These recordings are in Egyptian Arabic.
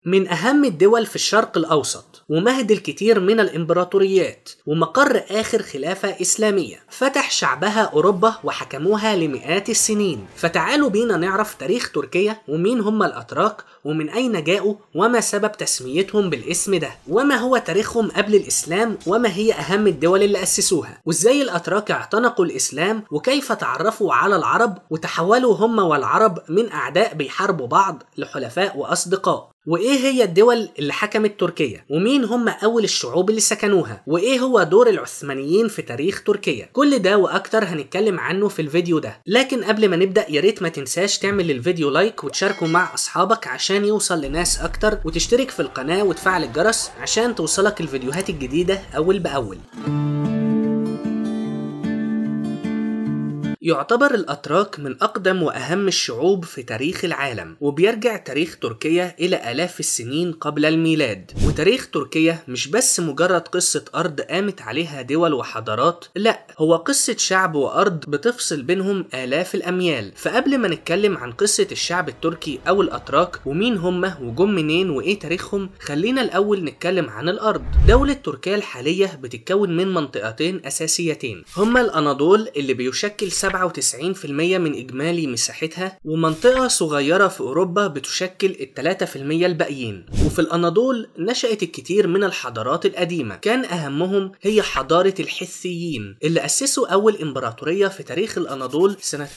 من أهم الدول في الشرق الأوسط ومهد الكثير من الإمبراطوريات ومقر آخر خلافة إسلامية فتح شعبها أوروبا وحكموها لمئات السنين فتعالوا بينا نعرف تاريخ تركيا ومين هم الأتراك ومن أين جاءوا وما سبب تسميتهم بالاسم ده وما هو تاريخهم قبل الإسلام وما هي أهم الدول اللي أسسوها وإزاي الأتراك اعتنقوا الإسلام وكيف تعرفوا على العرب وتحولوا هم والعرب من أعداء بيحاربوا بعض لحلفاء وأصدقاء وايه هي الدول اللي حكمت تركيا ومين هم اول الشعوب اللي سكنوها وايه هو دور العثمانيين في تاريخ تركيا كل ده واكتر هنتكلم عنه في الفيديو ده لكن قبل ما نبدا يا ريت ما تنساش تعمل للفيديو لايك وتشاركه مع اصحابك عشان يوصل لناس اكتر وتشترك في القناه وتفعل الجرس عشان توصلك الفيديوهات الجديده اول باول يعتبر الأتراك من أقدم وأهم الشعوب في تاريخ العالم وبيرجع تاريخ تركيا إلى آلاف السنين قبل الميلاد وتاريخ تركيا مش بس مجرد قصة أرض قامت عليها دول وحضارات لا هو قصة شعب وأرض بتفصل بينهم آلاف الأميال فقبل ما نتكلم عن قصة الشعب التركي أو الأتراك ومين هم وجم منين وإيه تاريخهم خلينا الأول نتكلم عن الأرض دولة تركيا الحالية بتتكون من منطقتين أساسيتين هما الأناضول اللي بيشكل 97% من إجمالي مساحتها ومنطقة صغيرة في أوروبا بتشكل ال 3% الباقيين وفي الأناضول نشأت الكثير من الحضارات القديمة كان أهمهم هي حضارة الحثيين اللي أسسوا أول إمبراطورية في تاريخ الأناضول سنة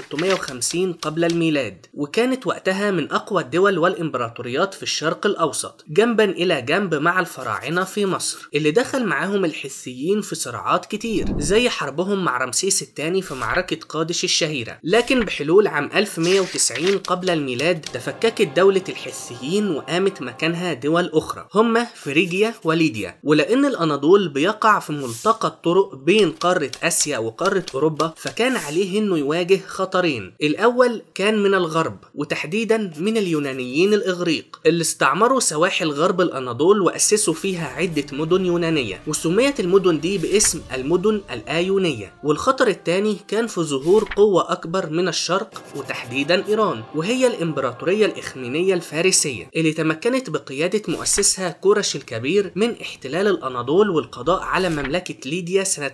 1650 قبل الميلاد وكانت وقتها من أقوى الدول والإمبراطوريات في الشرق الأوسط جنبا إلى جنب مع الفراعنة في مصر اللي دخل معاهم الحثيين في صراعات كتير زي حربهم مع رمسيس الثاني في معركة قادش الشهيرة لكن بحلول عام 1190 قبل الميلاد تفككت دولة الحثيين وقامت مكانها دول أخرى هما فريجيا وليديا ولأن الأناضول بيقع في ملتقى الطرق بين قارة آسيا وقارة أوروبا فكان عليه إنه يواجه خطرين الأول كان من الغرب وتحديدا من اليونانيين الإغريق اللي استعمروا سواحل غرب الأناضول وأسسوا فيها عدة مدن يونانية وسميت المدن دي باسم المدن الآيونية والخطر الثاني كان في ظهور قوة أكبر من الشرق وتحديدا إيران وهي الإمبراطورية الإخمينية الفارسية اللي تمكنت بقيادة مؤسسها كورش الكبير من احتلال الأناضول والقضاء على مملكة ليديا سنة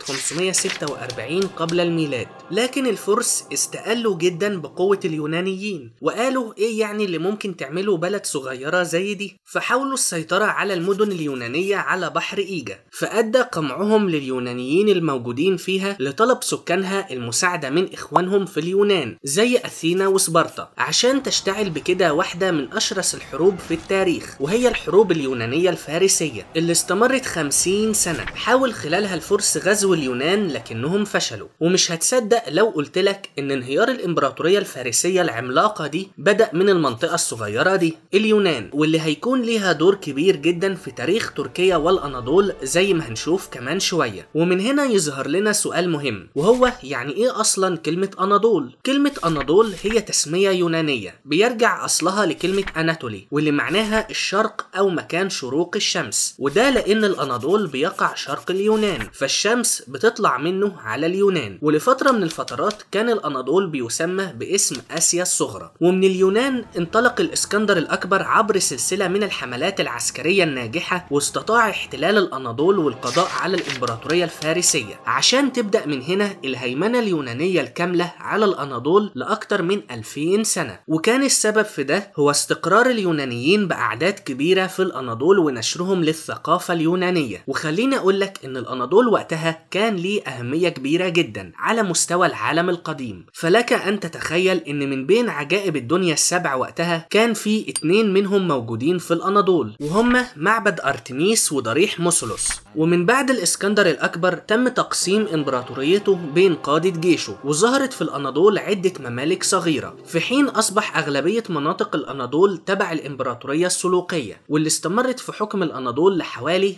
546 قبل الميلاد لكن الفرس استقلوا جدا بقوة اليونانيين وقالوا إيه يعني اللي ممكن تعمله بلد صغيرة زي دي فحاولوا السيطرة على المدن اليونانية على بحر إيجا فأدى قمعهم لليونانيين الموجودين فيها لطلب سكانها المساعدة من إخوانهم في اليونان زي أثينا وسبارتا عشان تشتعل بكده واحدة من أشرس الحروب في التاريخ وهي الحروب اليونانية الفارسية اللي استمرت 50 سنة حاول خلالها الفرس غزو اليونان لكنهم فشلوا ومش هتصدق لو قلت لك إن انهيار الإمبراطورية الفارسية العملاقة دي بدأ من المنطقة الصغيرة دي اليونان واللي هيكون ليها دور كبير جدا في تاريخ تركيا والأناضول زي ما هنشوف كمان شوية ومن هنا يظهر لنا سؤال مهم وهو يعني ايه اصلا كلمة اناضول؟ كلمة اناضول هي تسمية يونانية بيرجع اصلها لكلمة اناتولي واللي معناها الشرق او مكان شروق الشمس وده لان الاناضول بيقع شرق اليونان فالشمس بتطلع منه على اليونان ولفترة من الفترات كان الاناضول بيسمى باسم اسيا الصغرى ومن اليونان انطلق الاسكندر الاكبر عبر سلسلة من الحملات العسكرية الناجحة واستطاع احتلال الاناضول والقضاء على الامبراطورية الفارسية عشان تبدأ من هنا الهيمنة اليونانية الكاملة على الأناضول لأكثر من 2000 سنة وكان السبب في ده هو استقرار اليونانيين بأعداد كبيرة في الأناضول ونشرهم للثقافة اليونانية وخليني أقول لك إن الأناضول وقتها كان ليه أهمية كبيرة جدا على مستوى العالم القديم فلك أن تتخيل إن من بين عجائب الدنيا السبع وقتها كان في اتنين منهم موجودين في الأناضول وهما معبد أرتميس وضريح موسولوس ومن بعد الإسكندر الأكبر تم تقسيم إمبراطوريته بين قادة جيشه وظهرت في الأناضول عدة ممالك صغيرة في حين أصبح أغلبية مناطق الأناضول تبع الإمبراطورية السلوقية واللي استمرت في حكم الأناضول لحوالي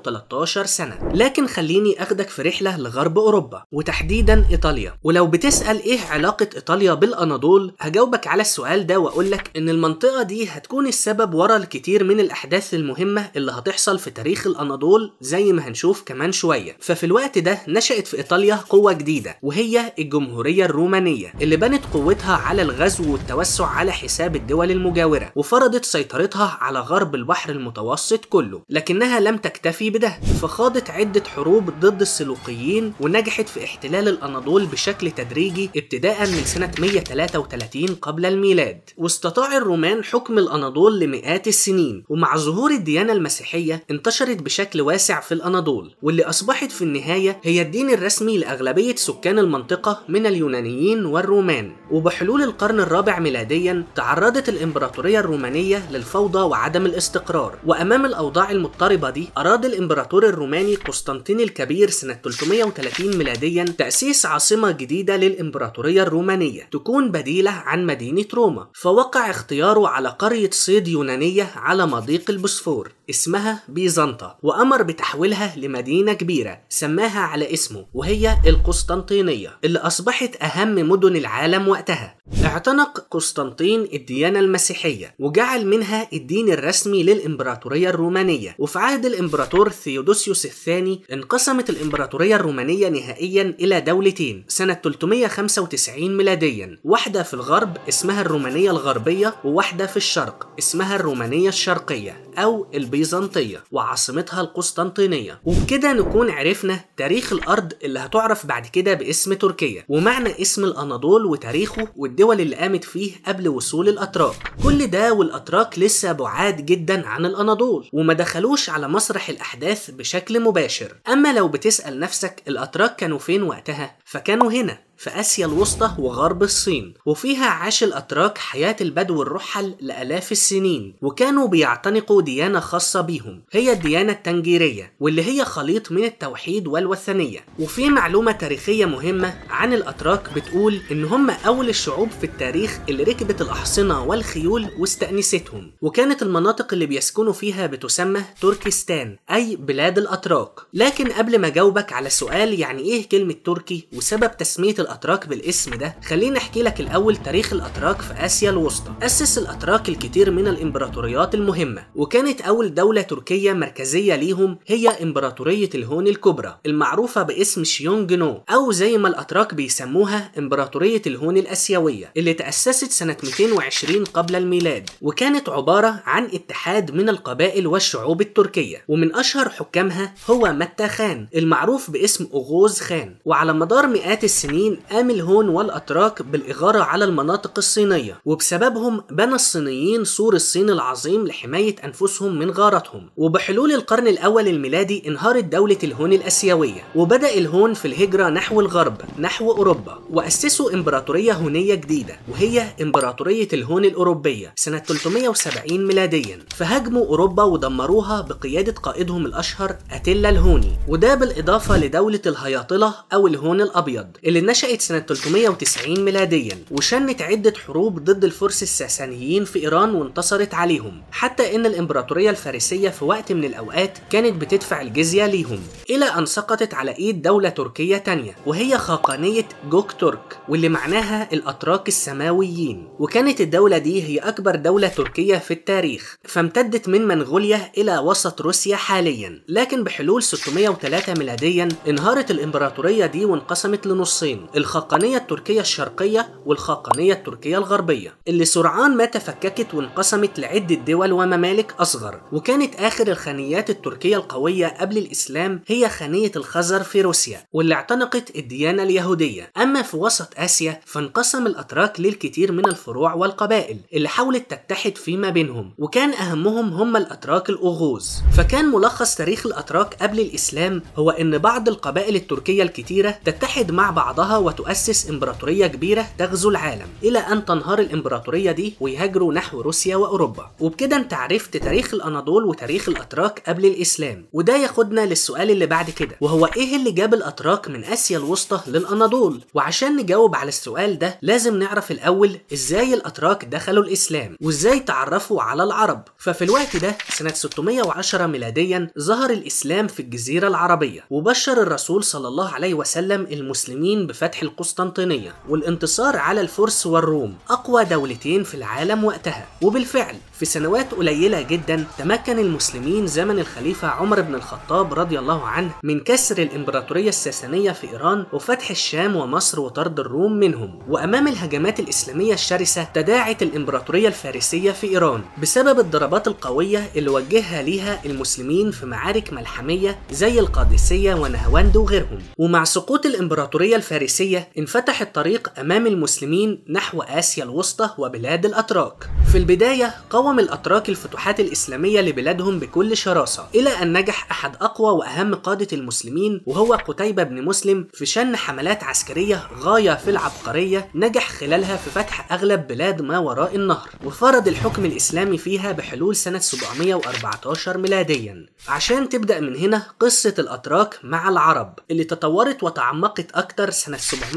113 سنة لكن خليني أخدك في رحلة لغرب أوروبا وتحديدا إيطاليا ولو بتسأل إيه علاقة إيطاليا بالأناضول هجاوبك على السؤال ده وأقولك إن المنطقة دي هتكون السبب ورا الكثير من الأحداث المهمة اللي هتحصل في تاريخ الأناضول زي زي ما هنشوف كمان شوية ففي الوقت ده نشأت في إيطاليا قوة جديدة وهي الجمهورية الرومانية اللي بنت قوتها على الغزو والتوسع على حساب الدول المجاورة وفرضت سيطرتها على غرب البحر المتوسط كله لكنها لم تكتفي بده فخاضت عدة حروب ضد السلوقيين ونجحت في احتلال الأناضول بشكل تدريجي ابتداء من سنة 133 قبل الميلاد واستطاع الرومان حكم الأناضول لمئات السنين ومع ظهور الديانة المسيحية انتشرت بشكل واسع في الأناضول واللي أصبحت في النهاية هي الدين الرسمي لأغلبية سكان المنطقة من اليونانيين والرومان وبحلول القرن الرابع ميلاديا تعرضت الإمبراطورية الرومانية للفوضى وعدم الاستقرار وأمام الأوضاع المضطربة دي أراد الإمبراطور الروماني قسطنطين الكبير سنة 330 ميلاديا تأسيس عاصمة جديدة للإمبراطورية الرومانية تكون بديلة عن مدينة روما فوقع اختياره على قرية صيد يونانية على مضيق البوسفور اسمها بيزنطة وأمر بتحويلها لمدينة كبيرة سماها على اسمه وهي القسطنطينية اللي أصبحت أهم مدن العالم وقتها اعتنق قسطنطين الديانة المسيحية وجعل منها الدين الرسمي للإمبراطورية الرومانية وفي عهد الإمبراطور ثيودوسيوس الثاني انقسمت الإمبراطورية الرومانية نهائيا إلى دولتين سنة 395 ميلاديا واحدة في الغرب اسمها الرومانية الغربية وواحدة في الشرق اسمها الرومانية الشرقية أو البيزنطية وعاصمتها القسطنطينية وبكده نكون عرفنا تاريخ الأرض اللي هتعرف بعد كده باسم تركيا ومعنى اسم الأناضول وتاريخه والدول اللي قامت فيه قبل وصول الأتراك كل ده والأتراك لسه بعاد جدا عن الأناضول وما دخلوش على مسرح الأحداث بشكل مباشر أما لو بتسأل نفسك الأتراك كانوا فين وقتها فكانوا هنا في آسيا الوسطى وغرب الصين وفيها عاش الأتراك حياة البدو الرحل لآلاف السنين وكانوا بيعتنقوا ديانة خاصة بيهم هي الديانة التنجيرية واللي هي خليط من التوحيد والوثنية وفي معلومة تاريخية مهمة عن الأتراك بتقول إن هم أول الشعوب في التاريخ اللي ركبت الأحصنة والخيول واستأنستهم وكانت المناطق اللي بيسكنوا فيها بتسمى تركستان أي بلاد الأتراك لكن قبل ما أجاوبك على سؤال يعني إيه كلمة تركي وسبب تسمية الأتراك بالاسم ده خليني أحكي لك الأول تاريخ الأتراك في آسيا الوسطى أسس الأتراك الكثير من الإمبراطوريات المهمة وكانت أول دولة تركية مركزية ليهم هي إمبراطورية الهون الكبرى المعروفة باسم شيونج نو أو زي ما الأتراك بيسموها إمبراطورية الهون الآسيوية اللي تأسست سنة 220 قبل الميلاد وكانت عبارة عن اتحاد من القبائل والشعوب التركية ومن أشهر حكامها هو متى خان المعروف باسم أغوز خان وعلى مدار مئات السنين قام الهون والأتراك بالإغارة على المناطق الصينية وبسببهم بنى الصينيين سور الصين العظيم لحماية أنفسهم من غارتهم وبحلول القرن الأول الميلادي انهارت دولة الهون الآسيوية وبدأ الهون في الهجرة نحو الغرب نحو أوروبا وأسسوا إمبراطورية هونية جديدة وهي إمبراطورية الهون الأوروبية سنة 370 ميلاديا فهاجموا أوروبا ودمروها بقيادة قائدهم الأشهر أتيلا الهوني وده بالإضافة لدولة الهياطلة أو الهون الأبيض اللي نشأت سنة 390 ميلاديا وشنت عدة حروب ضد الفرس الساسانيين في إيران وانتصرت عليهم حتى إن الإمبراطورية الفارسية في وقت من الأوقات كانت بتدفع الجزية ليهم إلى أن سقطت على إيد دولة تركية تانية وهي خاقانية جوك ترك واللي معناها الأتراك السماويين وكانت الدولة دي هي أكبر دولة تركية في التاريخ فامتدت من منغوليا إلى وسط روسيا حاليا لكن بحلول 603 ميلاديا انهارت الإمبراطورية دي وانقسمت لنصين الخاقانية التركية الشرقية والخاقانية التركية الغربية اللي سرعان ما تفككت وانقسمت لعدة دول وممالك أصغر وكانت آخر الخانيات التركية القوية قبل الإسلام هي خانية الخزر في روسيا واللي اعتنقت الديانة اليهودية أما في وسط آسيا فانقسم الأتراك للكثير من الفروع والقبائل اللي حاولت تتحد فيما بينهم وكان أهمهم هم الأتراك الأغوز فكان ملخص تاريخ الأتراك قبل الإسلام هو إن بعض القبائل التركية الكتيرة تتحد مع بعضها وتؤسس إمبراطورية كبيرة تغزو العالم إلى أن تنهار الإمبراطورية دي ويهاجروا نحو روسيا وأوروبا وبكده أنت عرفت تاريخ الأناضول وتاريخ الأتراك قبل الإسلام وده ياخدنا للسؤال اللي بعد كده وهو إيه اللي جاب الأتراك من آسيا الوسطى للأناضول وعشان نجاوب على السؤال ده لازم نعرف الأول إزاي الأتراك دخلوا الإسلام وإزاي تعرفوا على العرب ففي الوقت ده سنة 610 ميلاديا ظهر الإسلام في الجزيرة العربية وبشر الرسول صلى الله عليه وسلم المسلمين بفتح القسطنطينية والانتصار على الفرس والروم أقوى دولتين في العالم وقتها وبالفعل في في سنوات قليلة جدا تمكن المسلمين زمن الخليفة عمر بن الخطاب رضي الله عنه من كسر الإمبراطورية الساسانية في إيران وفتح الشام ومصر وطرد الروم منهم وأمام الهجمات الإسلامية الشرسة تداعت الإمبراطورية الفارسية في إيران بسبب الضربات القوية اللي وجهها ليها المسلمين في معارك ملحمية زي القادسية ونهاوند وغيرهم ومع سقوط الإمبراطورية الفارسية انفتح الطريق أمام المسلمين نحو آسيا الوسطى وبلاد الأتراك في البداية قاوم الأتراك الفتوحات الإسلامية لبلادهم بكل شراسة إلى أن نجح أحد أقوى وأهم قادة المسلمين وهو قتيبة بن مسلم في شن حملات عسكرية غاية في العبقرية نجح خلالها في فتح أغلب بلاد ما وراء النهر وفرض الحكم الإسلامي فيها بحلول سنة 714 ميلاديا عشان تبدأ من هنا قصة الأتراك مع العرب اللي تطورت وتعمقت أكتر سنة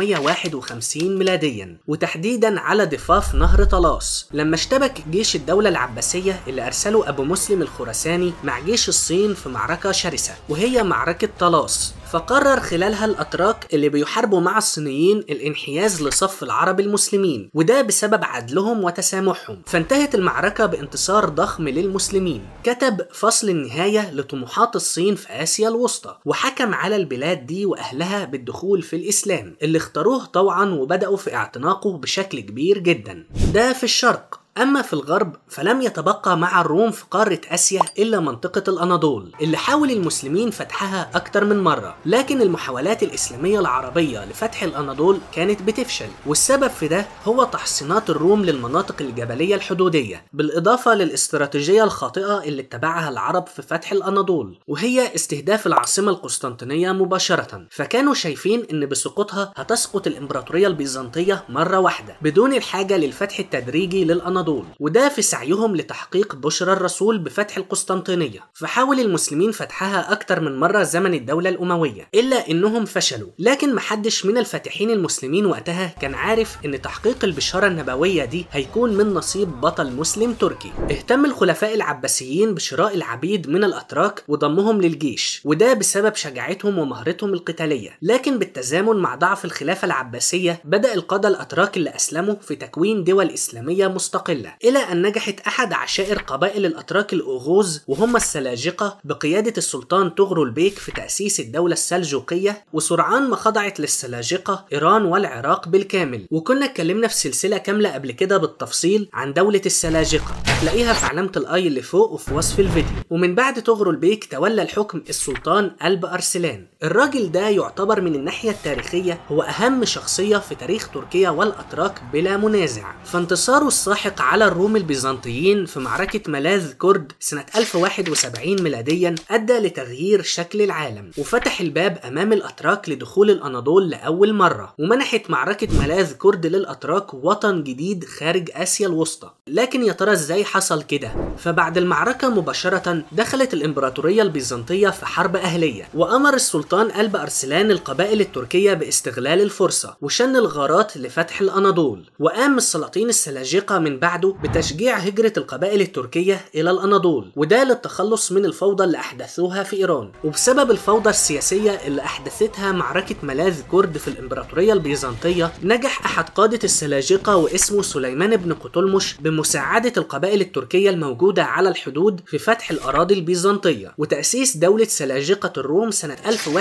751 ميلاديا وتحديدا على ضفاف نهر طلاس لما اشتبك جيش الدولة العباسية اللي أرسله أبو مسلم الخراساني مع جيش الصين في معركة شرسة وهي معركة طلاس فقرر خلالها الأتراك اللي بيحاربوا مع الصينيين الانحياز لصف العرب المسلمين وده بسبب عدلهم وتسامحهم فانتهت المعركة بانتصار ضخم للمسلمين كتب فصل النهاية لطموحات الصين في آسيا الوسطى وحكم على البلاد دي وأهلها بالدخول في الإسلام اللي اختاروه طوعا وبدأوا في اعتناقه بشكل كبير جدا ده في الشرق أما في الغرب فلم يتبقى مع الروم في قارة آسيا إلا منطقة الأناضول اللي حاول المسلمين فتحها أكتر من مرة لكن المحاولات الإسلامية العربية لفتح الأناضول كانت بتفشل والسبب في ده هو تحصينات الروم للمناطق الجبلية الحدودية بالإضافة للاستراتيجية الخاطئة اللي اتبعها العرب في فتح الأناضول وهي استهداف العاصمة القسطنطينية مباشرة فكانوا شايفين إن بسقوطها هتسقط الإمبراطورية البيزنطية مرة واحدة بدون الحاجة للفتح التدريجي للأناضول الأناضول وده في سعيهم لتحقيق بشرى الرسول بفتح القسطنطينية فحاول المسلمين فتحها أكتر من مرة زمن الدولة الأموية إلا إنهم فشلوا لكن محدش من الفاتحين المسلمين وقتها كان عارف إن تحقيق البشارة النبوية دي هيكون من نصيب بطل مسلم تركي اهتم الخلفاء العباسيين بشراء العبيد من الأتراك وضمهم للجيش وده بسبب شجاعتهم ومهارتهم القتالية لكن بالتزامن مع ضعف الخلافة العباسية بدأ القادة الأتراك اللي أسلموا في تكوين دول إسلامية مستقلة مستقلة إلى أن نجحت أحد عشائر قبائل الأتراك الأوغوز وهم السلاجقة بقيادة السلطان طغرل بيك في تأسيس الدولة السلجوقية وسرعان ما خضعت للسلاجقة إيران والعراق بالكامل وكنا اتكلمنا في سلسلة كاملة قبل كده بالتفصيل عن دولة السلاجقة هتلاقيها في علامة الآي اللي فوق وفي وصف الفيديو ومن بعد طغرل بيك تولى الحكم السلطان ألب أرسلان الراجل ده يعتبر من الناحية التاريخية هو أهم شخصية في تاريخ تركيا والأتراك بلا منازع فانتصاره الساحق على الروم البيزنطيين في معركة ملاذ كرد سنة 1071 ميلاديا أدى لتغيير شكل العالم وفتح الباب أمام الأتراك لدخول الأناضول لأول مرة ومنحت معركة ملاذ كرد للأتراك وطن جديد خارج آسيا الوسطى لكن يا ترى ازاي حصل كده فبعد المعركة مباشرة دخلت الإمبراطورية البيزنطية في حرب أهلية وأمر السلطان ألب أرسلان القبائل التركية باستغلال الفرصة وشن الغارات لفتح الأناضول وقام السلاطين السلاجقة من بعده بتشجيع هجرة القبائل التركية إلى الأناضول وده للتخلص من الفوضى اللي أحدثوها في إيران وبسبب الفوضى السياسية اللي أحدثتها معركة ملاذ كرد في الإمبراطورية البيزنطية نجح أحد قادة السلاجقة واسمه سليمان بن قتلمش بمساعدة القبائل التركية الموجودة على الحدود في فتح الأراضي البيزنطية وتأسيس دولة سلاجقة الروم سنة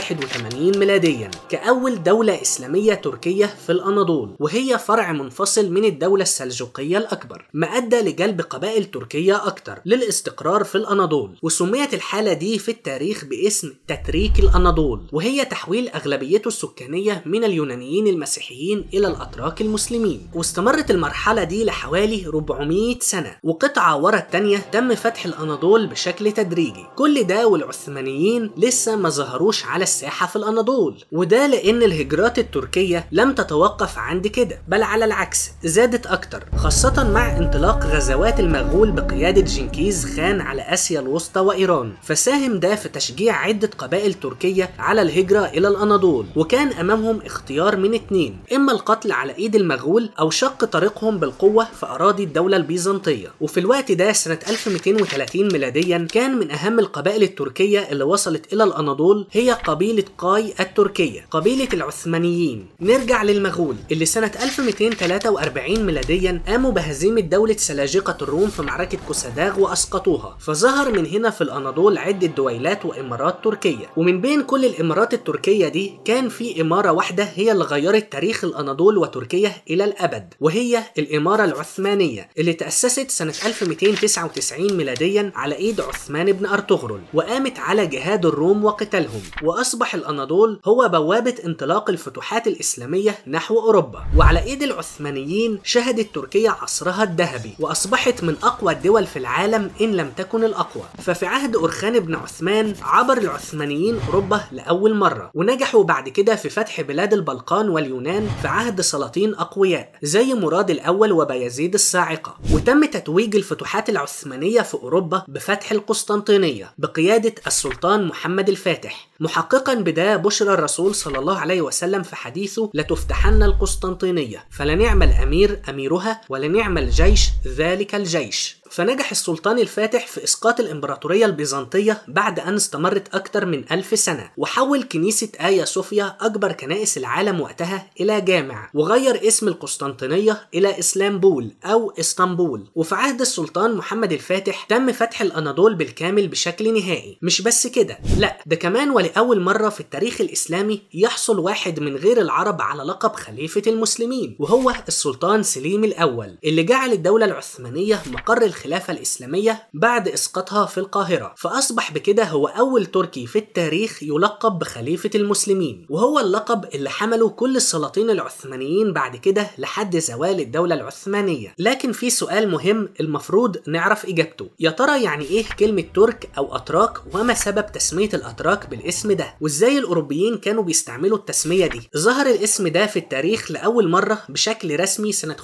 1081 ميلاديا كأول دولة إسلامية تركية في الأناضول وهي فرع منفصل من الدولة السلجوقية الأكبر ما أدى لجلب قبائل تركية أكتر للاستقرار في الأناضول وسميت الحالة دي في التاريخ باسم تتريك الأناضول وهي تحويل أغلبيته السكانية من اليونانيين المسيحيين إلى الأتراك المسلمين واستمرت المرحلة دي لحوالي 400 سنة وقطعة ورا التانية تم فتح الأناضول بشكل تدريجي كل ده والعثمانيين لسه ما ظهروش على الساحة في الأناضول وده لأن الهجرات التركية لم تتوقف عند كده بل على العكس زادت أكتر خاصة مع انطلاق غزوات المغول بقيادة جنكيز خان على آسيا الوسطى وإيران فساهم ده في تشجيع عدة قبائل تركية على الهجرة إلى الأناضول وكان أمامهم اختيار من اتنين إما القتل على إيد المغول أو شق طريقهم بالقوة في أراضي الدولة البيزنطية وفي الوقت ده سنة 1230 ميلاديا كان من أهم القبائل التركية اللي وصلت إلى الأناضول هي قبيلة قاي التركية قبيلة العثمانيين نرجع للمغول اللي سنة 1243 ميلاديا قاموا بهزيمة هزيمة دولة سلاجقة الروم في معركة كوساداغ وأسقطوها فظهر من هنا في الأناضول عدة دويلات وإمارات تركية ومن بين كل الإمارات التركية دي كان في إمارة واحدة هي اللي غيرت تاريخ الأناضول وتركيا إلى الأبد وهي الإمارة العثمانية اللي تأسست سنة 1299 ميلاديا على إيد عثمان بن أرطغرل وقامت على جهاد الروم وقتالهم وأصبح الأناضول هو بوابة انطلاق الفتوحات الإسلامية نحو أوروبا وعلى إيد العثمانيين شهدت تركيا عصرها الذهبي وأصبحت من أقوى الدول في العالم إن لم تكن الأقوى ففي عهد أرخان بن عثمان عبر العثمانيين أوروبا لأول مرة ونجحوا بعد كده في فتح بلاد البلقان واليونان في عهد سلاطين أقوياء زي مراد الأول وبيزيد الصاعقة وتم تتويج الفتوحات العثمانية في أوروبا بفتح القسطنطينية بقيادة السلطان محمد الفاتح محققا بدا بشرى الرسول صلى الله عليه وسلم في حديثه لتفتحن القسطنطينية فلنعم الأمير أميرها ولنعم الجيش ذلك الجيش فنجح السلطان الفاتح في إسقاط الإمبراطورية البيزنطية بعد أن استمرت أكثر من ألف سنة وحول كنيسة آيا صوفيا أكبر كنائس العالم وقتها إلى جامع وغير اسم القسطنطينية إلى إسلامبول أو إسطنبول وفي عهد السلطان محمد الفاتح تم فتح الأناضول بالكامل بشكل نهائي مش بس كده لا ده كمان ولأول مرة في التاريخ الإسلامي يحصل واحد من غير العرب على لقب خليفة المسلمين وهو السلطان سليم الأول اللي جعل الدولة العثمانية مقر الخلافة الإسلامية بعد إسقاطها في القاهرة فأصبح بكده هو أول تركي في التاريخ يلقب بخليفة المسلمين وهو اللقب اللي حمله كل السلاطين العثمانيين بعد كده لحد زوال الدولة العثمانية لكن في سؤال مهم المفروض نعرف إجابته يا ترى يعني إيه كلمة ترك أو أتراك وما سبب تسمية الأتراك بالاسم ده وإزاي الأوروبيين كانوا بيستعملوا التسمية دي ظهر الاسم ده في التاريخ لأول مرة بشكل رسمي سنة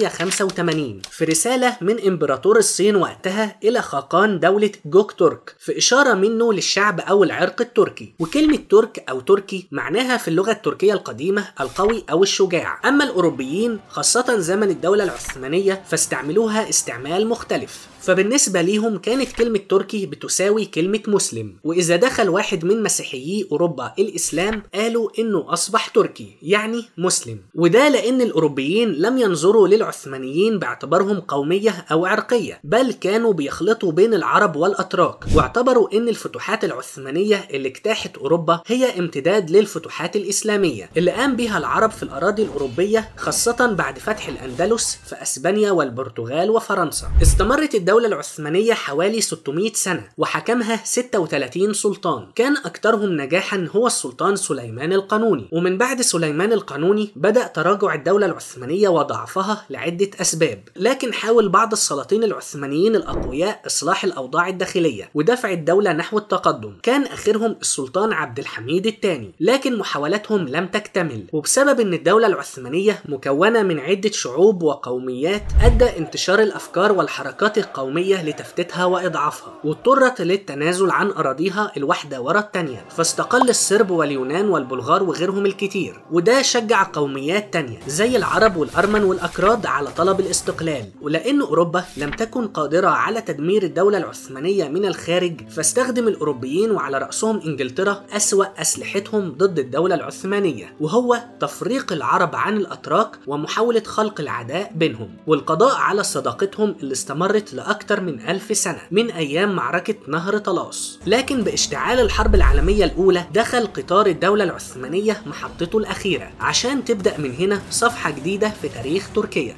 585 في رسالة من إمبراطور الصين وقتها إلى خاقان دولة جوك ترك في إشارة منه للشعب أو العرق التركي وكلمة ترك أو تركي معناها في اللغة التركية القديمة القوي أو الشجاع أما الأوروبيين خاصة زمن الدولة العثمانية فاستعملوها استعمال مختلف فبالنسبة ليهم كانت كلمة تركي بتساوي كلمة مسلم وإذا دخل واحد من مسيحيي أوروبا الإسلام قالوا إنه أصبح تركي يعني مسلم وده لأن الأوروبيين لم ينظروا للعثمانيين باعتبارهم قومية أو عرقية بل كانوا بيخلطوا بين العرب والأتراك واعتبروا إن الفتوحات العثمانية اللي اجتاحت أوروبا هي امتداد للفتوحات الإسلامية اللي قام بها العرب في الأراضي الأوروبية خاصة بعد فتح الأندلس في أسبانيا والبرتغال وفرنسا استمرت الدولة العثمانية حوالي 600 سنة وحكمها 36 سلطان كان أكثرهم نجاحا هو السلطان سليمان القانوني ومن بعد سليمان القانوني بدأ تراجع الدولة العثمانية وضعفها لعدة أسباب لكن حاول بعض السلاطين العثمانيين الأقوياء إصلاح الأوضاع الداخلية ودفع الدولة نحو التقدم كان آخرهم السلطان عبد الحميد الثاني لكن محاولاتهم لم تكتمل وبسبب أن الدولة العثمانية مكونة من عدة شعوب وقوميات أدى انتشار الأفكار والحركات القومية لتفتيتها وإضعافها واضطرت للتنازل عن أراضيها الواحدة ورا التانية فاستقل الصرب واليونان والبلغار وغيرهم الكتير وده شجع قوميات تانية زي العرب والأرمن والأكراد على طلب الاستقلال ولأن أوروبا لم تكن قادرة على تدمير الدولة العثمانية من الخارج فاستخدم الأوروبيين وعلى رأسهم إنجلترا أسوأ أسلحتهم ضد الدولة العثمانية وهو تفريق العرب عن الأتراك ومحاولة خلق العداء بينهم والقضاء على صداقتهم اللي استمرت لأكثر من ألف سنة من أيام معركة نهر طلاس لكن باشتعال الحرب العالمية الأولى دخل قطار الدولة العثمانية محطته الأخيرة عشان تبدأ من هنا صفحة جديدة في تاريخ تركيا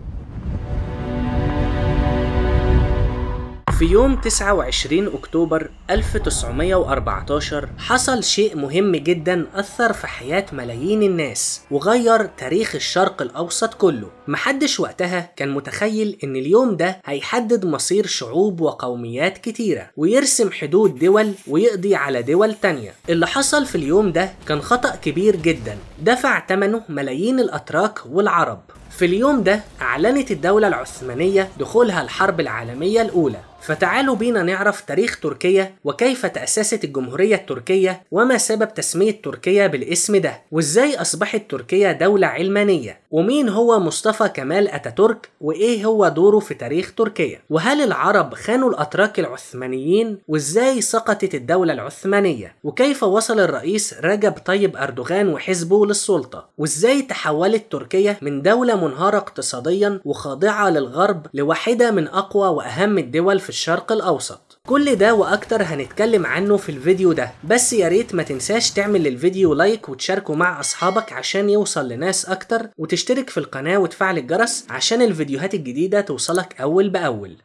في يوم 29 أكتوبر 1914 حصل شيء مهم جدا أثر في حياة ملايين الناس وغير تاريخ الشرق الأوسط كله محدش وقتها كان متخيل إن اليوم ده هيحدد مصير شعوب وقوميات كتيرة ويرسم حدود دول ويقضي على دول تانية اللي حصل في اليوم ده كان خطأ كبير جدا دفع ثمنه ملايين الأتراك والعرب في اليوم ده أعلنت الدولة العثمانية دخولها الحرب العالمية الأولى فتعالوا بينا نعرف تاريخ تركيا وكيف تأسست الجمهورية التركية وما سبب تسمية تركيا بالاسم ده وازاي أصبحت تركيا دولة علمانية ومين هو مصطفى كمال اتاتورك وايه هو دوره في تاريخ تركيا وهل العرب خانوا الاتراك العثمانيين وازاي سقطت الدولة العثمانية وكيف وصل الرئيس رجب طيب اردوغان وحزبه للسلطة وازاي تحولت تركيا من دولة منهارة اقتصاديا وخاضعة للغرب لواحدة من اقوى واهم الدول في الشرق الاوسط كل ده واكتر هنتكلم عنه في الفيديو ده بس يا ريت ما تنساش تعمل للفيديو لايك وتشاركه مع اصحابك عشان يوصل لناس اكتر وتشترك في القناة وتفعل الجرس عشان الفيديوهات الجديدة توصلك اول باول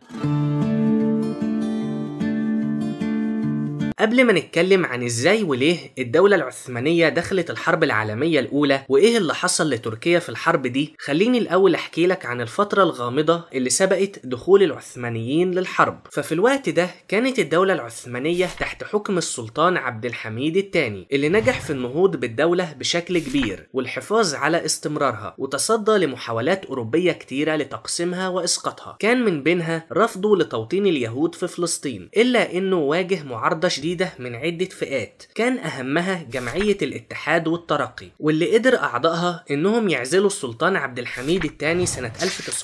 قبل ما نتكلم عن ازاي وليه الدولة العثمانية دخلت الحرب العالمية الأولى وإيه اللي حصل لتركيا في الحرب دي خليني الأول أحكي لك عن الفترة الغامضة اللي سبقت دخول العثمانيين للحرب ففي الوقت ده كانت الدولة العثمانية تحت حكم السلطان عبد الحميد الثاني اللي نجح في النهوض بالدولة بشكل كبير والحفاظ على استمرارها وتصدى لمحاولات أوروبية كتيرة لتقسيمها وإسقاطها كان من بينها رفضه لتوطين اليهود في فلسطين إلا إنه واجه معارضة شديدة من عدة فئات كان أهمها جمعية الاتحاد والترقي واللي قدر أعضائها إنهم يعزلوا السلطان عبد الحميد الثاني سنة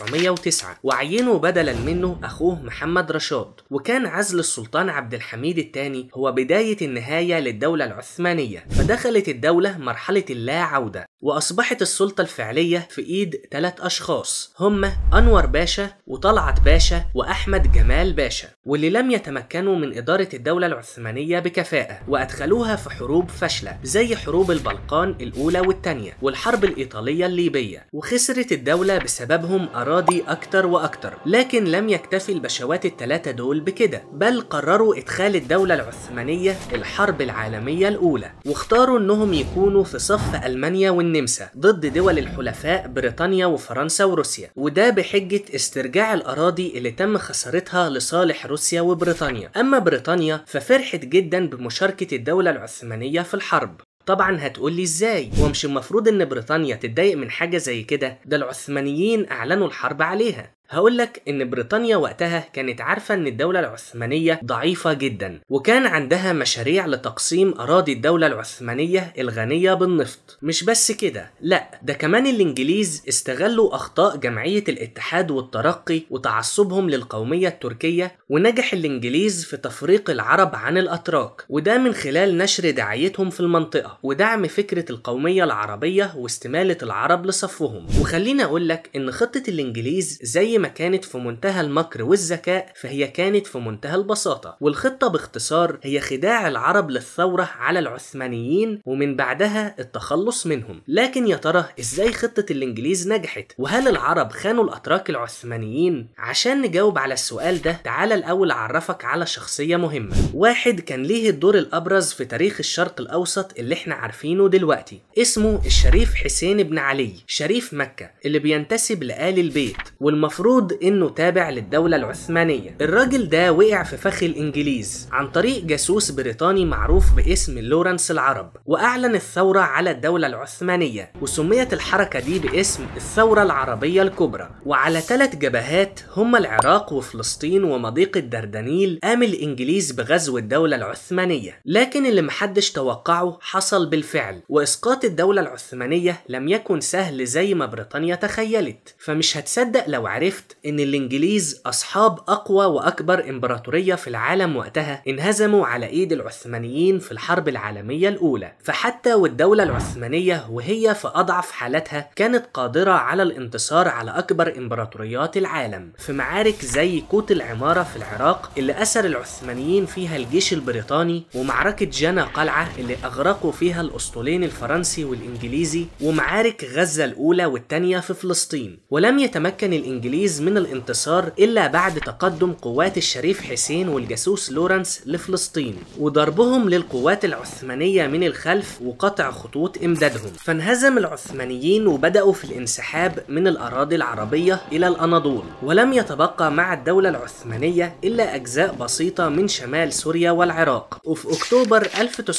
1909 وعينوا بدلا منه أخوه محمد رشاد وكان عزل السلطان عبد الحميد الثاني هو بداية النهاية للدولة العثمانية فدخلت الدولة مرحلة اللا عودة وأصبحت السلطة الفعلية في إيد ثلاث أشخاص هم أنور باشا وطلعت باشا وأحمد جمال باشا واللي لم يتمكنوا من إدارة الدولة العثمانية بكفاءة وأدخلوها في حروب فاشلة زي حروب البلقان الأولى والثانية والحرب الإيطالية الليبية وخسرت الدولة بسببهم أراضي أكتر وأكتر لكن لم يكتفي البشوات الثلاثة دول بكده بل قرروا إدخال الدولة العثمانية الحرب العالمية الأولى واختاروا إنهم يكونوا في صف ألمانيا والنمسا ضد دول الحلفاء بريطانيا وفرنسا وروسيا وده بحجة استرجاع الأراضي اللي تم خسارتها لصالح روسيا وبريطانيا أما بريطانيا ففرحت جدا بمشاركة الدولة العثمانية في الحرب طبعا هتقولي ازاي هو مش المفروض ان بريطانيا تتضايق من حاجة زي كده ده العثمانيين اعلنوا الحرب عليها هقولك إن بريطانيا وقتها كانت عارفة إن الدولة العثمانية ضعيفة جدا وكان عندها مشاريع لتقسيم أراضي الدولة العثمانية الغنية بالنفط مش بس كده لا ده كمان الإنجليز استغلوا أخطاء جمعية الاتحاد والترقي وتعصبهم للقومية التركية ونجح الإنجليز في تفريق العرب عن الأتراك وده من خلال نشر دعايتهم في المنطقة ودعم فكرة القومية العربية واستمالة العرب لصفهم وخليني أقولك إن خطة الإنجليز زي ما كانت في منتهى المكر والذكاء فهي كانت في منتهى البساطة والخطة باختصار هي خداع العرب للثورة على العثمانيين ومن بعدها التخلص منهم لكن يا ترى ازاي خطة الانجليز نجحت وهل العرب خانوا الاتراك العثمانيين عشان نجاوب على السؤال ده تعال الاول اعرفك على شخصية مهمة واحد كان ليه الدور الابرز في تاريخ الشرق الاوسط اللي احنا عارفينه دلوقتي اسمه الشريف حسين بن علي شريف مكة اللي بينتسب لآل البيت والمفروض المفروض انه تابع للدولة العثمانية الراجل ده وقع في فخ الانجليز عن طريق جاسوس بريطاني معروف باسم لورنس العرب واعلن الثورة على الدولة العثمانية وسميت الحركة دي باسم الثورة العربية الكبرى وعلى ثلاث جبهات هما العراق وفلسطين ومضيق الدردنيل قام الانجليز بغزو الدولة العثمانية لكن اللي محدش توقعه حصل بالفعل واسقاط الدولة العثمانية لم يكن سهل زي ما بريطانيا تخيلت فمش هتصدق لو عرفت ان الانجليز اصحاب اقوى واكبر امبراطوريه في العالم وقتها انهزموا على ايد العثمانيين في الحرب العالميه الاولى فحتى والدوله العثمانيه وهي في اضعف حالتها كانت قادره على الانتصار على اكبر امبراطوريات العالم في معارك زي كوت العماره في العراق اللي اسر العثمانيين فيها الجيش البريطاني ومعركه جنا قلعه اللي اغرقوا فيها الاسطولين الفرنسي والانجليزي ومعارك غزه الاولى والثانيه في فلسطين ولم يتمكن الانجليز من الانتصار إلا بعد تقدم قوات الشريف حسين والجاسوس لورنس لفلسطين وضربهم للقوات العثمانية من الخلف وقطع خطوط إمدادهم فانهزم العثمانيين وبدأوا في الانسحاب من الأراضي العربية إلى الأناضول ولم يتبقى مع الدولة العثمانية إلا أجزاء بسيطة من شمال سوريا والعراق وفي أكتوبر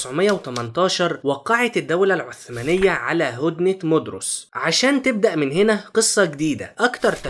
1918 وقعت الدولة العثمانية على هدنة مدرس عشان تبدأ من هنا قصة جديدة أكتر تشويق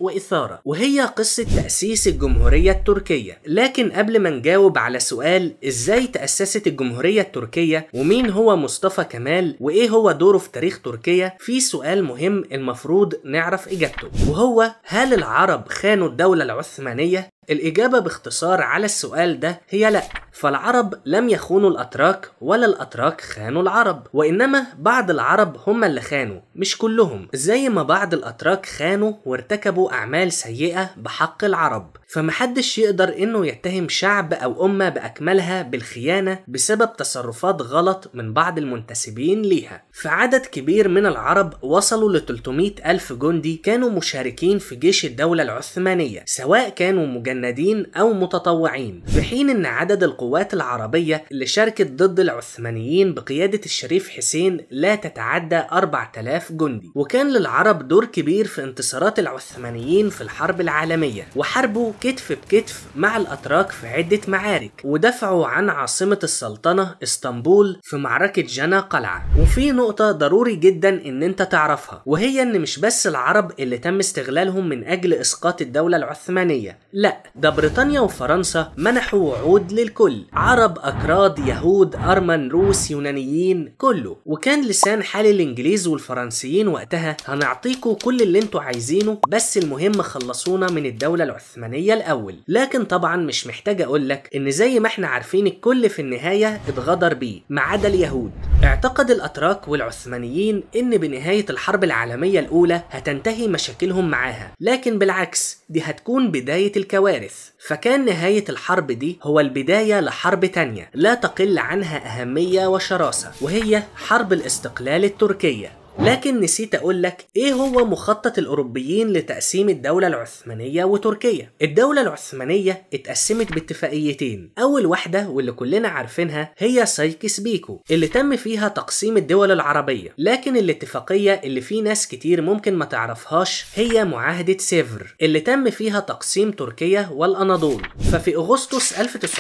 وإثارة وهي قصة تأسيس الجمهورية التركية لكن قبل ما نجاوب على سؤال إزاي تأسست الجمهورية التركية ومين هو مصطفى كمال وإيه هو دوره في تاريخ تركيا في سؤال مهم المفروض نعرف إجابته وهو هل العرب خانوا الدولة العثمانية؟ الإجابة باختصار على السؤال ده هي لأ فالعرب لم يخونوا الأتراك ولا الأتراك خانوا العرب وإنما بعض العرب هم اللي خانوا مش كلهم زي ما بعض الأتراك خانوا وارتكبوا أعمال سيئة بحق العرب فمحدش يقدر انه يتهم شعب او امة باكملها بالخيانة بسبب تصرفات غلط من بعض المنتسبين ليها فعدد كبير من العرب وصلوا ل 300 ألف جندي كانوا مشاركين في جيش الدولة العثمانية سواء كانوا مجندين أو متطوعين في حين أن عدد القوات العربية اللي شاركت ضد العثمانيين بقيادة الشريف حسين لا تتعدى 4000 جندي وكان للعرب دور كبير في انتصارات العثمانيين في الحرب العالمية وحاربوا كتف بكتف مع الأتراك في عدة معارك ودفعوا عن عاصمة السلطنة اسطنبول في معركة جنا قلعة وفي نقطة ضروري جدا ان انت تعرفها وهي ان مش بس العرب اللي تم استغلالهم من اجل اسقاط الدولة العثمانية لا ده بريطانيا وفرنسا منحوا وعود للكل عرب اكراد يهود ارمن روس يونانيين كله وكان لسان حال الانجليز والفرنسيين وقتها هنعطيكوا كل اللي انتوا عايزينه بس المهم خلصونا من الدولة العثمانية الاول لكن طبعا مش محتاج اقولك ان زي ما احنا عارفين الكل في النهاية اتغدر بيه ما عدا اليهود اعتقد الاتراك والعثمانيين ان بنهاية الحرب العالمية الاولى هتنتهي مشاكلهم معاها لكن بالعكس دي هتكون بداية الكوارث فكان نهاية الحرب دي هو البداية لحرب تانية لا تقل عنها أهمية وشراسة وهي حرب الاستقلال التركية لكن نسيت اقول لك ايه هو مخطط الاوروبيين لتقسيم الدوله العثمانيه وتركيا الدوله العثمانيه اتقسمت باتفاقيتين اول واحده واللي كلنا عارفينها هي سايكس بيكو اللي تم فيها تقسيم الدول العربيه لكن الاتفاقيه اللي في ناس كتير ممكن ما تعرفهاش هي معاهده سيفر اللي تم فيها تقسيم تركيا والاناضول ففي اغسطس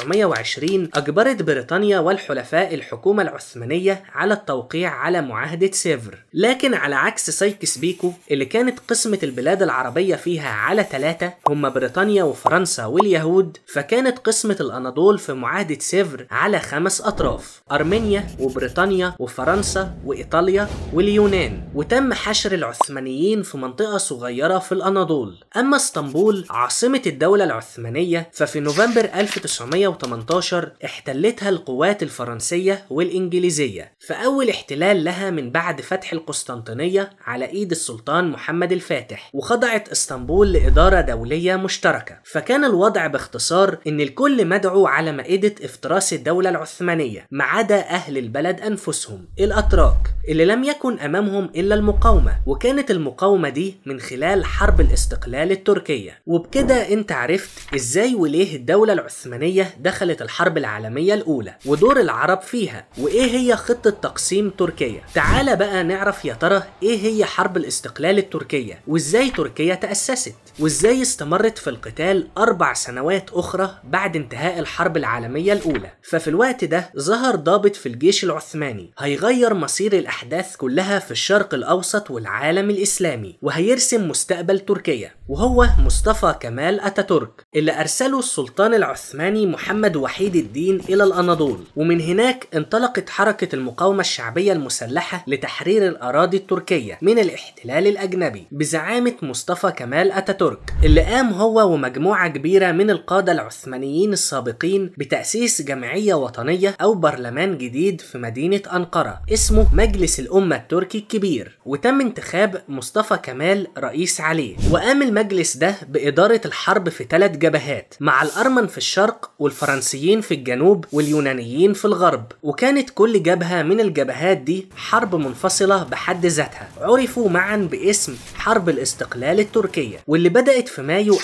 1920 اجبرت بريطانيا والحلفاء الحكومه العثمانيه على التوقيع على معاهده سيفر لكن على عكس سايكس بيكو اللي كانت قسمة البلاد العربية فيها على ثلاثة هم بريطانيا وفرنسا واليهود فكانت قسمة الأناضول في معاهدة سيفر على خمس أطراف أرمينيا وبريطانيا وفرنسا وإيطاليا واليونان وتم حشر العثمانيين في منطقة صغيرة في الأناضول أما اسطنبول عاصمة الدولة العثمانية ففي نوفمبر 1918 احتلتها القوات الفرنسية والإنجليزية فأول احتلال لها من بعد فتح القسطنطينية على إيد السلطان محمد الفاتح وخضعت اسطنبول لإدارة دولية مشتركة فكان الوضع باختصار إن الكل مدعو على مائدة افتراس الدولة العثمانية ما عدا أهل البلد أنفسهم الأتراك اللي لم يكن أمامهم إلا المقاومة وكانت المقاومة دي من خلال حرب الاستقلال التركية وبكده أنت عرفت إزاي وليه الدولة العثمانية دخلت الحرب العالمية الأولى ودور العرب فيها وإيه هي خطة تقسيم تركيا تعال بقى نعرف يا ترى ايه هي حرب الاستقلال التركية وازاي تركيا تأسست وازاي استمرت في القتال اربع سنوات اخرى بعد انتهاء الحرب العالمية الاولى ففي الوقت ده ظهر ضابط في الجيش العثماني هيغير مصير الاحداث كلها في الشرق الاوسط والعالم الاسلامي وهيرسم مستقبل تركيا وهو مصطفى كمال اتاتورك اللي ارسله السلطان العثماني محمد وحيد الدين الى الاناضول ومن هناك انطلقت حركة المقاومة الشعبية المسلحة لتحرير الأراضي التركية من الاحتلال الأجنبي بزعامة مصطفى كمال أتاتورك اللي قام هو ومجموعة كبيرة من القادة العثمانيين السابقين بتأسيس جمعية وطنية أو برلمان جديد في مدينة أنقرة اسمه مجلس الأمة التركي الكبير وتم انتخاب مصطفى كمال رئيس عليه وقام المجلس ده بإدارة الحرب في ثلاث جبهات مع الأرمن في الشرق والفرنسيين في الجنوب واليونانيين في الغرب وكانت كل جبهة من الجبهات دي حرب منفصلة بحد ذاتها عرفوا معا باسم حرب الاستقلال التركية واللي بدأت في مايو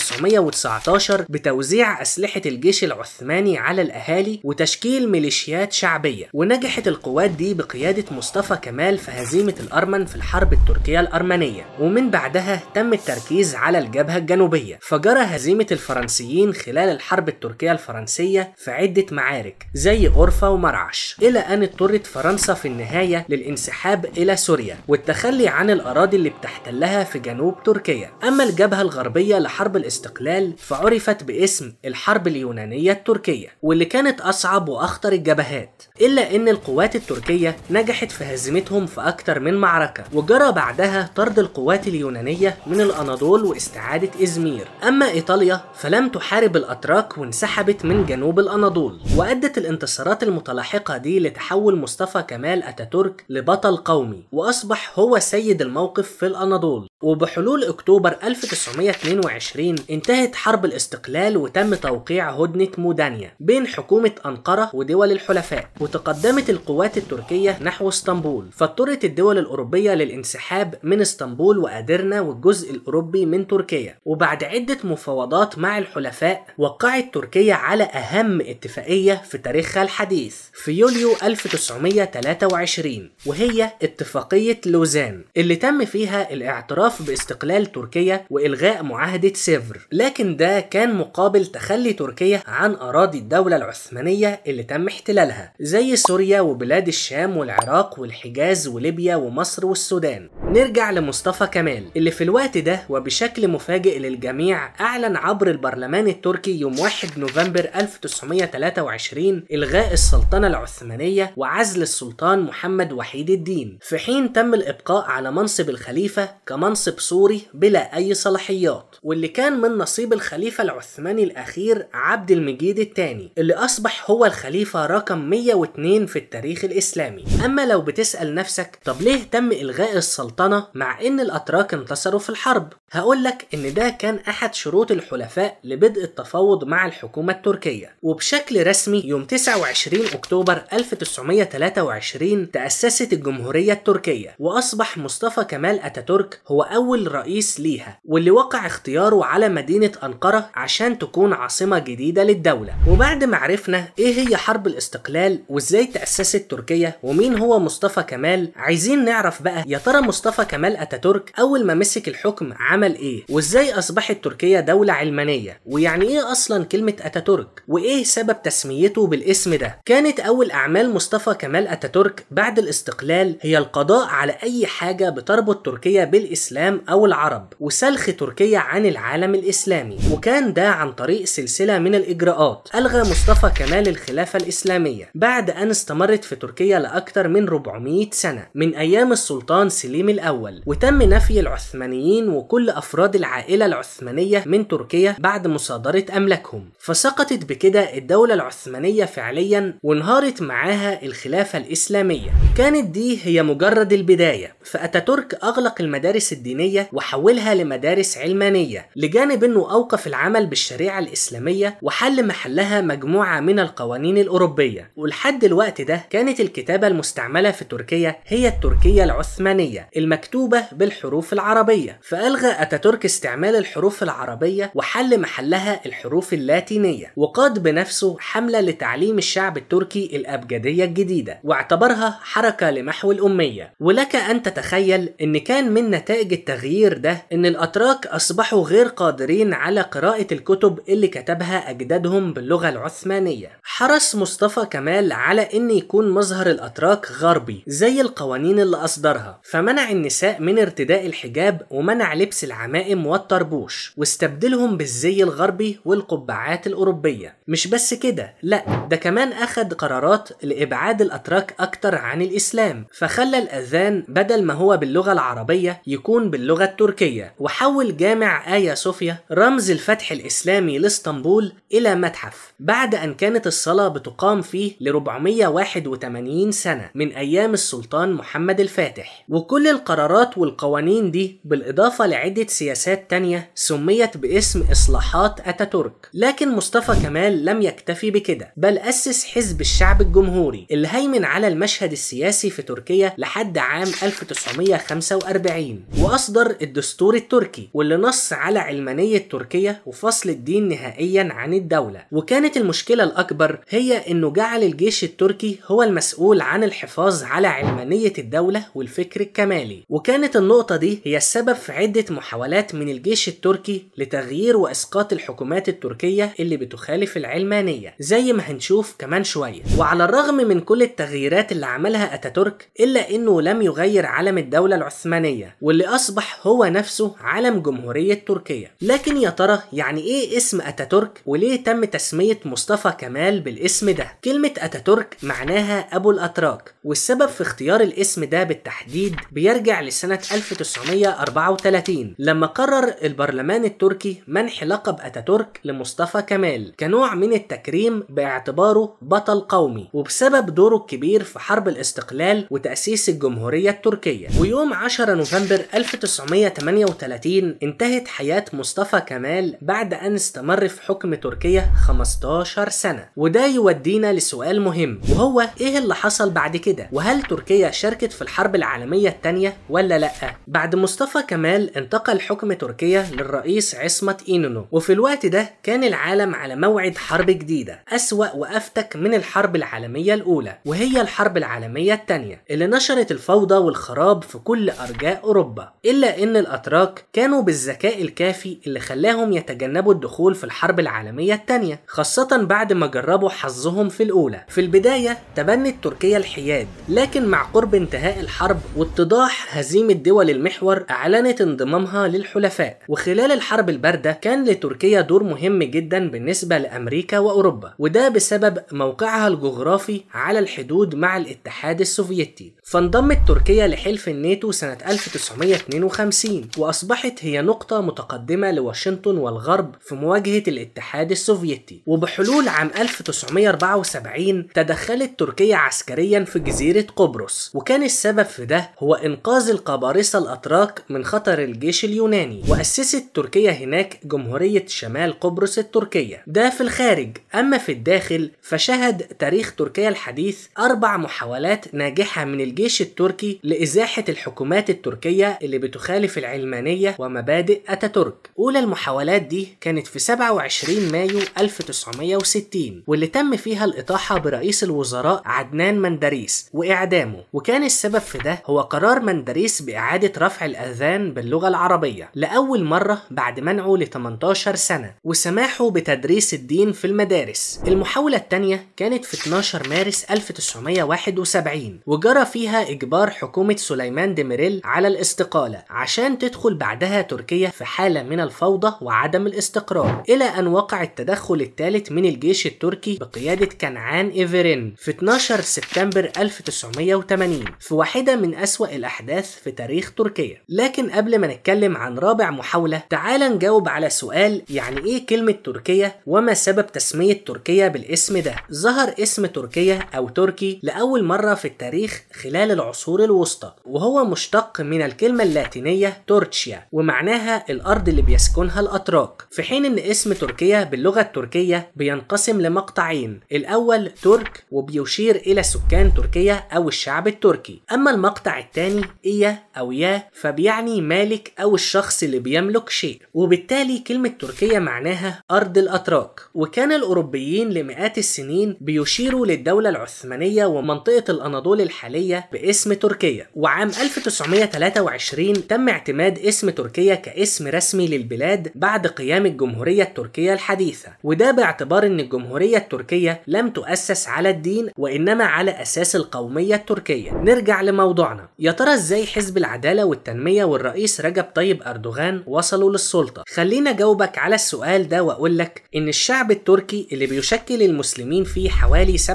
1919 بتوزيع أسلحة الجيش العثماني على الأهالي وتشكيل ميليشيات شعبية ونجحت القوات دي بقيادة مصطفى كمال في هزيمة الأرمن في الحرب التركية الأرمنية ومن بعدها تم التركيز على الجبهة الجنوبية فجرى هزيمة الفرنسيين خلال الحرب التركية الفرنسية في عدة معارك زي أورفا ومرعش إلى أن اضطرت فرنسا في النهاية للانسحاب إلى إلى سوريا والتخلي عن الأراضي اللي بتحتلها في جنوب تركيا أما الجبهة الغربية لحرب الاستقلال فعرفت باسم الحرب اليونانية التركية واللي كانت أصعب وأخطر الجبهات إلا إن القوات التركية نجحت في هزيمتهم في أكتر من معركة وجرى بعدها طرد القوات اليونانية من الأناضول واستعادة إزمير أما إيطاليا فلم تحارب الأتراك وانسحبت من جنوب الأناضول وأدت الانتصارات المتلاحقة دي لتحول مصطفى كمال أتاتورك لبطل قومي وأصبح هو سيد الموقف في الأناضول وبحلول أكتوبر 1922 انتهت حرب الاستقلال وتم توقيع هدنة مودانيا بين حكومة أنقرة ودول الحلفاء وتقدمت القوات التركية نحو اسطنبول فاضطرت الدول الأوروبية للانسحاب من اسطنبول وأدرنا والجزء الأوروبي من تركيا وبعد عدة مفاوضات مع الحلفاء وقعت تركيا على أهم اتفاقية في تاريخها الحديث في يوليو 1923 وهي اتفاقية لوزان اللي تم فيها الاعتراف باستقلال تركيا وإلغاء معاهدة سيفر لكن ده كان مقابل تخلي تركيا عن أراضي الدولة العثمانية اللي تم احتلالها زي سوريا وبلاد الشام والعراق والحجاز وليبيا ومصر والسودان نرجع لمصطفى كمال اللي في الوقت ده وبشكل مفاجئ للجميع أعلن عبر البرلمان التركي يوم 1 نوفمبر 1923 إلغاء السلطنة العثمانية وعزل السلطان محمد وحيد الدين في حين تم الإبقاء على منصب الخليفة كمنصب سوري بلا أي صلاحيات واللي كان من نصيب الخليفة العثماني الأخير عبد المجيد الثاني اللي أصبح هو الخليفة رقم 102 في التاريخ الإسلامي أما لو بتسأل نفسك طب ليه تم إلغاء السلطنة مع إن الأتراك انتصروا في الحرب هقولك إن ده كان أحد شروط الحلفاء لبدء التفاوض مع الحكومة التركية وبشكل رسمي يوم 29 أكتوبر 1923 تأسست الجمهورية التركية وأصبح مصطفى كمال أتاتورك هو أول رئيس ليها واللي وقع اختياره على مدينة أنقرة عشان تكون عاصمة جديدة للدولة وبعد ما عرفنا إيه هي حرب الاستقلال وإزاي تأسست تركيا ومين هو مصطفى كمال عايزين نعرف بقى يا ترى مصطفى كمال أتاتورك أول ما مسك الحكم عمل إيه وإزاي أصبحت تركيا دولة علمانية ويعني إيه أصلا كلمة أتاتورك وإيه سبب تسميته بالاسم ده كانت أول أعمال مصطفى كمال أتاتورك بعد الاستقلال هي القضاء على أي حاجة بتربط تركيا بالإسلام أو العرب وسلخ تركيا عن العالم الإسلامي وكان ده عن طريق سلسلة من الإجراءات ألغى مصطفى كمال الخلافة الإسلامية بعد أن استمرت في تركيا لأكثر من 400 سنة من أيام السلطان سليم الأول وتم نفي العثمانيين وكل أفراد العائلة العثمانية من تركيا بعد مصادرة أملاكهم فسقطت بكده الدولة العثمانية فعليا وانهارت معاها الخلافة الإسلامية كانت دي هي مجرد البداية فأتاتورك أغلق المدارس الدينية وحولها لمدارس علمانية لجانب أنه أوقف العمل بالشريعة الإسلامية وحل محلها مجموعة من القوانين الأوروبية ولحد الوقت ده كانت الكتابة المستعملة في تركيا هي التركية العثمانية المكتوبة بالحروف العربية فألغى أتاتورك استعمال الحروف العربية وحل محلها الحروف اللاتينية وقاد بنفسه حملة لتعليم الشعب التركي الأبجدية الجديدة واعتبرها حركة لمحو الأمية ولك أن تتخيل أن كان من نتائج التغيير ده أن الأتراك أصبحوا غير قادرين على قراءة الكتب اللي كتبها أجدادهم باللغة العثمانية حرص مصطفى كمال على أن يكون مظهر الأتراك غربي زي القوانين اللي أصدرها فمنع النساء من ارتداء الحجاب ومنع لبس العمائم والطربوش واستبدلهم بالزي الغربي والقبعات الأوروبية مش بس كده لا ده كمان أخد قرارات لإبعاد الأتراك أكتر عن الإسلام فخلى الأذان بدل ما هو باللغة العربية يكون باللغة التركية وحول جامع آيا صوفيا رمز الفتح الإسلامي لاسطنبول إلى متحف بعد أن كانت الصلاة بتقام فيه ل 481 سنة من أيام السلطان محمد الفاتح وكل القرارات والقوانين دي بالإضافة لعدة سياسات تانية سميت باسم إصلاحات أتاتورك لكن مصطفى كمال لم يكتفي بكده بل أسس حزب الشعب الجمهوري اللي هيمن على المشهد السياسي في تركيا لحد عام 1945 وأصدر الدستور التركي واللي نص على علمانية تركيا وفصل الدين نهائيا عن الدولة وكانت المشكلة الأكبر هي إنه جعل الجيش التركي هو المسؤول عن الحفاظ على علمانية الدولة والفكر الكمالي وكانت النقطة دي هي السبب في عدة محاولات من الجيش التركي لتغيير وإسقاط الحكومات التركية اللي بتخالف العلمانية زي ما هنشوف كمان شوية وعلى الرغم من كل التغييرات اللي عملها أتاتورك إلا إنه لم يغير علم الدولة العثمانية واللي أصبح هو نفسه علم جمهورية تركيا لكن يا ترى يعني إيه اسم أتاتورك وليه تم تسمية مصطفى كمال بالاسم ده كلمة أتاتورك معناها أبو الأتراك والسبب في اختيار الاسم ده بالتحديد بيرجع لسنة 1934 لما قرر البرلمان التركي منح لقب أتاتورك لمصطفى كمال كنوع من التكريم باعتباره بطل قومي وبسبب دوره الكبير في حرب الاستقلال وتأسيس الجمهورية التركية ويوم 10 نوفمبر 1938 انتهت حياة مصطفى كمال بعد أن استمر في حكم تركيا 15 سنة وده يودينا لسؤال مهم وهو إيه اللي حصل بعد كده وهل تركيا شاركت في الحرب العالمية الثانية ولا لأ بعد مصطفى كمال انتقل حكم تركيا للرئيس عصمت إينونو وفي الوقت ده كان العالم على موعد حرب جديدة أسوأ وأفتك من الحرب العالمية الأولى وهي الحرب العالمية الثانية اللي نشرت الفوضى والخراب في كل أرجاء أوروبا إلا إن الأتراك كانوا بالذكاء الكافي اللي خلاهم يتجنبوا الدخول في الحرب العالمية الثانية خاصة بعد ما جربوا حظهم في الأولى في البداية تبنت تركيا الحياد لكن مع قرب انتهاء الحرب واتضاح هزيمة دول المحور أعلنت انضمامها للحلفاء وخلال الحرب الباردة كان لتركيا دور مهم جدا بالنسبة لأمريكا وأوروبا وده بسبب موقعها الجغرافي على الحدود مع الاتحاد السوفيتي فانضمت تركيا لحلف الناتو سنة 1952 وأصبحت هي نقطة متقدمة لواشنطن والغرب في مواجهة الاتحاد السوفيتي وبحلول عام 1974 تدخلت تركيا عسكريا في جزيرة قبرص وكان السبب في ده هو إنقاذ القبارصة الأتراك من خطر الجيش اليوناني وأسست تركيا هناك جمهورية شمال قبرص التركية ده في الخارج أما في الداخل فشهد تاريخ تركيا الحديث أربع محاولات ناجحة من الجيش التركي لإزاحة الحكومات التركية اللي بتخالف العلمانية ومبادئ أتاتورك أولى المحاولات دي كانت في 27 مايو 1960 واللي تم فيها الإطاحة برئيس الوزراء عدنان مندريس وإعدامه وكان السبب في ده هو قرار مندريس بإعادة رفع الأذان باللغة العربية لأول مرة بعد منعه ل 18 سنة وسماحه بتدريس الدين في المدارس المحاولة الثانية كانت في 12 مارس 1971 وجرى فيها إجبار حكومة سليمان ديميريل على الاستقالة عشان تدخل بعدها تركيا في حالة من الفوضى وعدم الاستقرار إلى أن وقع التدخل الثالث من الجيش التركي بقيادة كنعان إيفرين في 12 سبتمبر 1980 في واحدة من أسوأ الأحداث في تاريخ تركيا لكن قبل ما نتكلم عن رابع محاولة تعال نجاوب على سؤال يعني إيه كلمة تركيا وما سبب تسمية تركيا بالاسم ده ظهر اسم تركيا أو تركي لأول مرة في التاريخ خلال العصور الوسطى وهو مشتق من الكلمة اللاتينية تورتشيا ومعناها الأرض اللي بيسكنها الأتراك في حين إن اسم تركيا باللغة التركية بينقسم لمقطعين الأول ترك وبيشير إلى سكان تركيا أو الشعب التركي أما المقطع الثاني إيا أو يا فبيعني مالك أو الشخص اللي بيملك شيء وبالتالي كلمة تركيا معناها أرض الأتراك وكان الأوروبيين لمئات السنين بيشيروا للدولة العثمانية ومنطقة الأناضول الحالية باسم تركيا وعام 1923 تم اعتماد اسم تركيا كاسم رسمي للبلاد بعد قيام الجمهورية التركية الحديثة وده باعتبار ان الجمهورية التركية لم تؤسس على الدين وانما على اساس القومية التركية نرجع لموضوعنا يا ترى ازاي حزب العدالة والتنمية والرئيس رجب طيب اردوغان وصلوا للسلطة خلينا جاوبك على السؤال ده واقول لك ان الشعب التركي اللي بيشكل المسلمين فيه حوالي 97%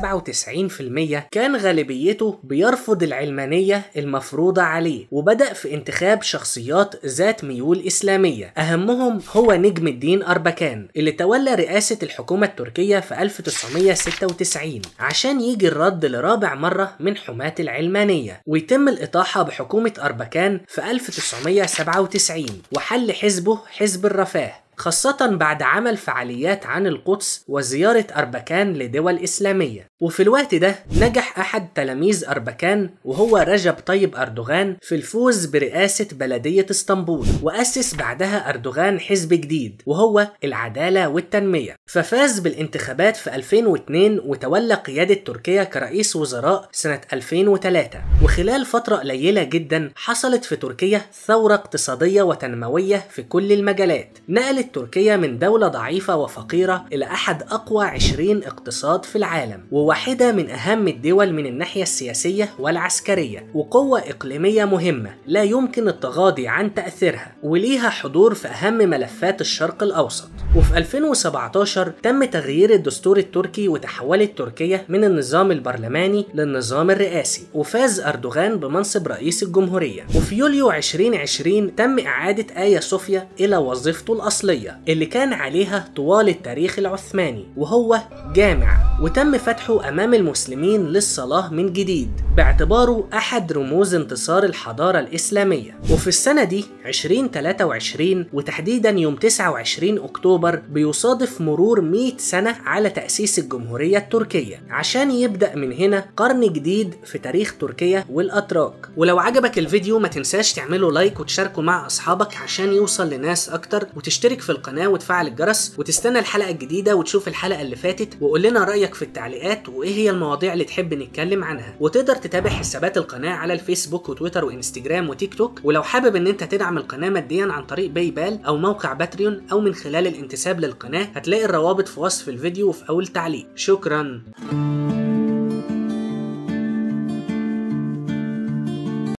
كان غالبيته بيرفض العلمانية المفروضة عليه وبدأ في انتخاب شخصيات ذات ميول إسلامية أهمهم هو نجم الدين أربكان اللي تولى رئاسة الحكومة التركية في 1996 عشان يجي الرد لرابع مرة من حماة العلمانية ويتم الإطاحة بحكومة أربكان في 1997 وحل حزبه حزب الرفاه خاصة بعد عمل فعاليات عن القدس وزيارة أربكان لدول إسلامية وفي الوقت ده نجح أحد تلاميذ أربكان وهو رجب طيب أردوغان في الفوز برئاسة بلدية اسطنبول وأسس بعدها أردوغان حزب جديد وهو العدالة والتنمية ففاز بالانتخابات في 2002 وتولى قيادة تركيا كرئيس وزراء سنة 2003 وخلال فترة قليلة جدا حصلت في تركيا ثورة اقتصادية وتنموية في كل المجالات نقلت تركيا من دولة ضعيفة وفقيرة إلى أحد أقوى 20 اقتصاد في العالم وواحدة من أهم الدول من الناحية السياسية والعسكرية وقوة إقليمية مهمة لا يمكن التغاضي عن تأثيرها وليها حضور في أهم ملفات الشرق الأوسط وفي 2017 تم تغيير الدستور التركي وتحولت تركيا من النظام البرلماني للنظام الرئاسي وفاز أردوغان بمنصب رئيس الجمهورية وفي يوليو 2020 تم إعادة آيا صوفيا إلى وظيفته الأصلية اللي كان عليها طوال التاريخ العثماني وهو جامع وتم فتحه أمام المسلمين للصلاة من جديد باعتباره أحد رموز انتصار الحضارة الإسلامية وفي السنة دي 2023 وتحديدا يوم 29 أكتوبر بيصادف مرور 100 سنة على تأسيس الجمهورية التركية عشان يبدأ من هنا قرن جديد في تاريخ تركيا والأتراك ولو عجبك الفيديو ما تنساش تعملوا لايك وتشاركوا مع أصحابك عشان يوصل لناس أكتر وتشترك في القناة وتفعل الجرس وتستنى الحلقة الجديدة وتشوف الحلقة اللي فاتت وقول لنا رأيك في التعليقات وإيه هي المواضيع اللي تحب نتكلم عنها وتقدر تتابع حسابات القناة على الفيسبوك وتويتر وإنستجرام وتيك توك ولو حابب إن أنت تدعم القناة ماديا عن طريق باي بال أو موقع باتريون أو من خلال الانتساب للقناة هتلاقي الروابط في وصف الفيديو وفي أول تعليق شكرا